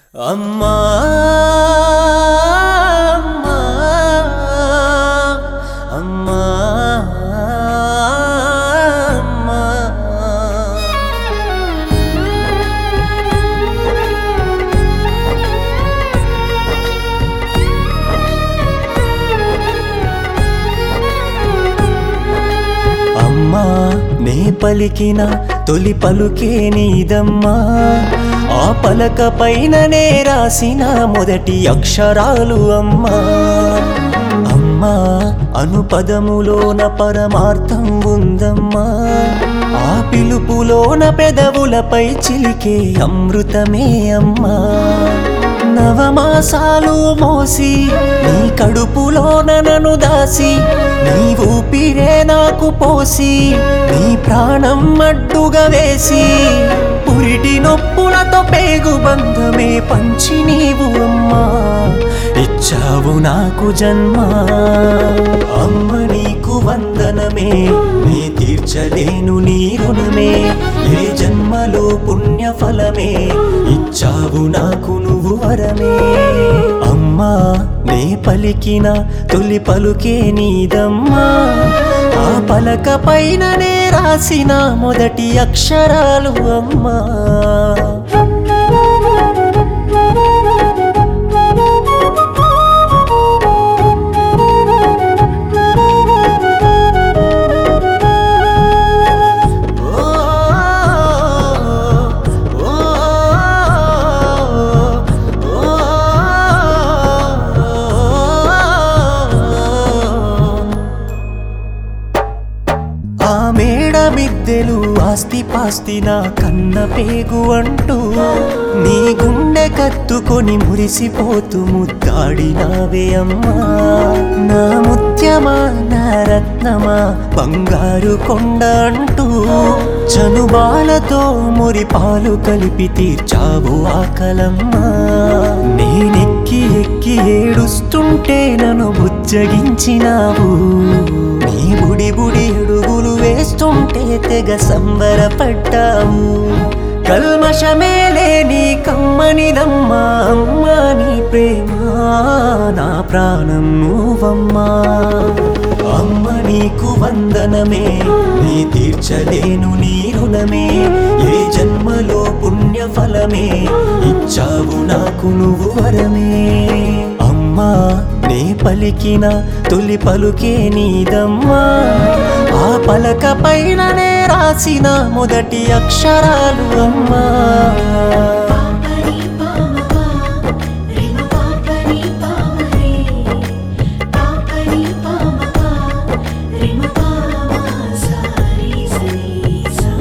అమ్మా అమ్మా అమ్మా అమ్మా అమ్మా నే పలికిన తొలి పలుకే నీదమ్మా ఆ పలక పైననే రాసిన మొదటి అక్షరాలు అమ్మా అమ్మా అనుపదములోన పరమార్థం ఉందమ్మా ఆ పిలుపులోన పెదవులపై చిలికే అమృతమే అమ్మా నవమాసాలు మోసి నీ కడుపులోన నన్ను దాసి నీ ఊపిరే నాకు పోసి నీ ప్రాణం అడ్డుగా వేసి పురిటి నొప్పులతో పేగు బంధమే పంచి నీవు అమ్మా ఇచ్చావు నాకు జన్మ అమ్మ నీకు వందనమే నీ తీర్చలేను నీ రుణమే ఏ జన్మలో పుణ్య ఫలమే ఇచ్చావు నాకు నువ్వు వరమే అమ్మా నే పలికిన తొలి పలుకే నీదమ్మా ఆ పలక పైననే రాసిన మొదటి అక్షరాలు అమ్మా ఓ ఓ ఆ మేడ మిద్దెలు ఆస్తి పాస్తి నా కన్న పేగు అంటూ నీ గుండె కత్తుకొని మురిసిపోతూ ముద్దాడినావే అమ్మా నా ముత్యమా నా రత్నమా బంగారు కొండ అంటూ చనుబాలతో మురి పాలు కలిపి తీర్చావు ఆకలమ్మా నేనెక్కి ఎక్కి ఏడుస్తుంటే నన్ను బుజ్జగించినావు నీ బుడి బుడి అడుగులు వేస్తుంటే తెగ సంబరపడ్డావు కల్మషమేలే నీ కమ్మనిదమ్మా అమ్మా నీ ప్రేమ నా ప్రాణం నువ్వమ్మా అమ్మ నీకు వందనమే నీ తీర్చలేను నీ రుణమే ఏ జన్మలో పుణ్య ఫలమే ఇచ్చావు నాకు నువ్వు వరమే అమ్మా నే పలికిన తొలి పలుకే నీదమ్మా ఆ పలక పైననే రాసిన మొదటి అక్షరాలు అమ్మా పాపరి పామపా రిమ పాపరి పామరే పాపరి పామపా రిమ పామా సారి సరీసా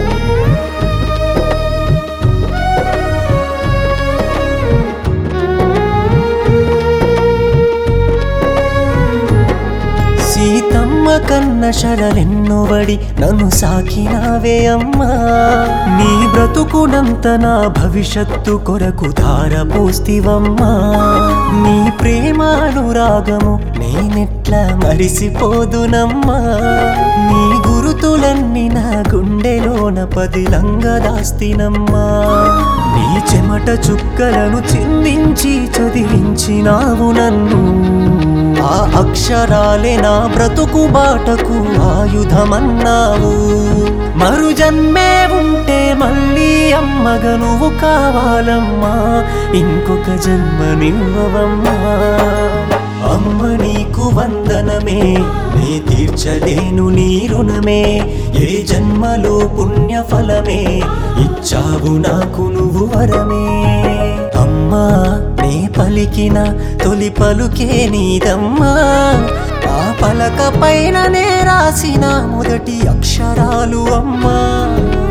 సీతమ్మ కన్న శరలెన్నోబడి నన్ను సాకినావే అమ్మా నీ బ్రతుకునంత నా భవిష్యత్తు కొరకు ధార పోస్తివమ్మా నీ ప్రేమ అనురాగము నేనెట్లా మరిసిపోదునమ్మా నీ గురుతులన్నీ నా గుండెలోన పదిలంగా దాస్తినమ్మా నీ చెమట చుక్కలను చిందించి చదివించినావు నన్ను ఆ అక్షరాలే నా బ్రతుకు బాటకు ఆయుధమన్నావు మరు జన్మే ఉంటే మళ్ళీ అమ్మగా నువ్వు కావాలమ్మా ఇంకొక జన్మ నివ్వవమ్మా అమ్మ నీకు వందనమే నే తీర్చలేను నీ రుణమే ఏ జన్మలో పుణ్య ఫలమే ఇచ్చావు నాకు నువ్వు వరమే అమ్మా నే పలికిన తొలి పలుకే నీదమ్మా ఆ పలక పైననే రాసిన మొదటి అక్షరాలు అమ్మా